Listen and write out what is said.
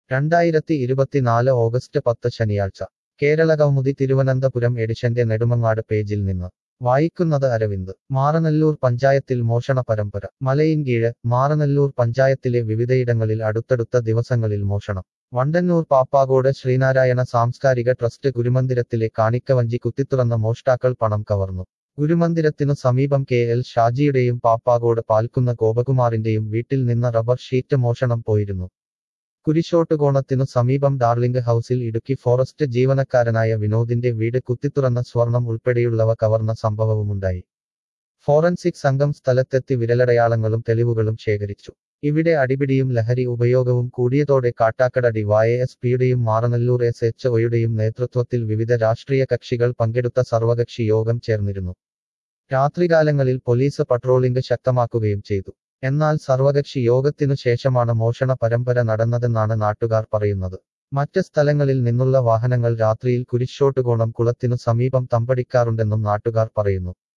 രണ്ടായിരത്തി ഇരുപത്തിനാല് ഓഗസ്റ്റ് പത്ത് ശനിയാഴ്ച കേരള കൗമുദി തിരുവനന്തപുരം എഡിഷന്റെ നെടുമങ്ങാട് പേജിൽ നിന്ന് വായിക്കുന്നത് അരവിന്ദ് മാറനല്ലൂർ പഞ്ചായത്തിൽ മോഷണ പരമ്പര മലയിൻകീഴ് മാറനല്ലൂർ പഞ്ചായത്തിലെ വിവിധയിടങ്ങളിൽ അടുത്തടുത്ത ദിവസങ്ങളിൽ മോഷണം വണ്ടന്നൂർ പാപ്പാകോട് ശ്രീനാരായണ സാംസ്കാരിക ട്രസ്റ്റ് ഗുരുമന്ദിരത്തിലെ കാണിക്കവഞ്ചി കുത്തിത്തുറന്ന മോഷ്ടാക്കൾ പണം കവർന്നു ഗുരുമന്ദിരത്തിനു സമീപം കെ എൽ ഷാജിയുടെയും പാപ്പാകോട് പാൽക്കുന്ന ഗോപകുമാറിന്റെയും വീട്ടിൽ നിന്ന് റബ്ബർ ഷീറ്റ് മോഷണം പോയിരുന്നു കുരിശോട്ടുകോണത്തിനു സമീപം ഡാർലിംഗ് ഹൌസിൽ ഇടുക്കി ഫോറസ്റ്റ് ജീവനക്കാരനായ വിനോദിന്റെ വീട് കുത്തിത്തുറന്ന സ്വർണം ഉൾപ്പെടെയുള്ളവ കവർന്ന സംഭവവുമുണ്ടായി ഫോറൻസിക് സംഘം സ്ഥലത്തെത്തി വിരലടയാളങ്ങളും തെളിവുകളും ശേഖരിച്ചു ഇവിടെ അടിപിടിയും ലഹരി ഉപയോഗവും കൂടിയതോടെ കാട്ടാക്കട ഡിവൈഎസ്പിയുടെയും മാറനല്ലൂർ എസ് എച്ച് ഒയുടെയും നേതൃത്വത്തിൽ വിവിധ രാഷ്ട്രീയ കക്ഷികൾ പങ്കെടുത്ത സർവകക്ഷി യോഗം ചേർന്നിരുന്നു രാത്രികാലങ്ങളിൽ പോലീസ് പട്രോളിംഗ് ശക്തമാക്കുകയും ചെയ്തു എന്നാൽ സർവകക്ഷി യോഗത്തിനു ശേഷമാണ് മോഷണ പരമ്പര നടന്നതെന്നാണ് നാട്ടുകാർ പറയുന്നത് മറ്റ് സ്ഥലങ്ങളിൽ നിന്നുള്ള വാഹനങ്ങൾ രാത്രിയിൽ കുരിശോട്ടുകോണം കുളത്തിനു സമീപം തമ്പടിക്കാറുണ്ടെന്നും നാട്ടുകാർ പറയുന്നു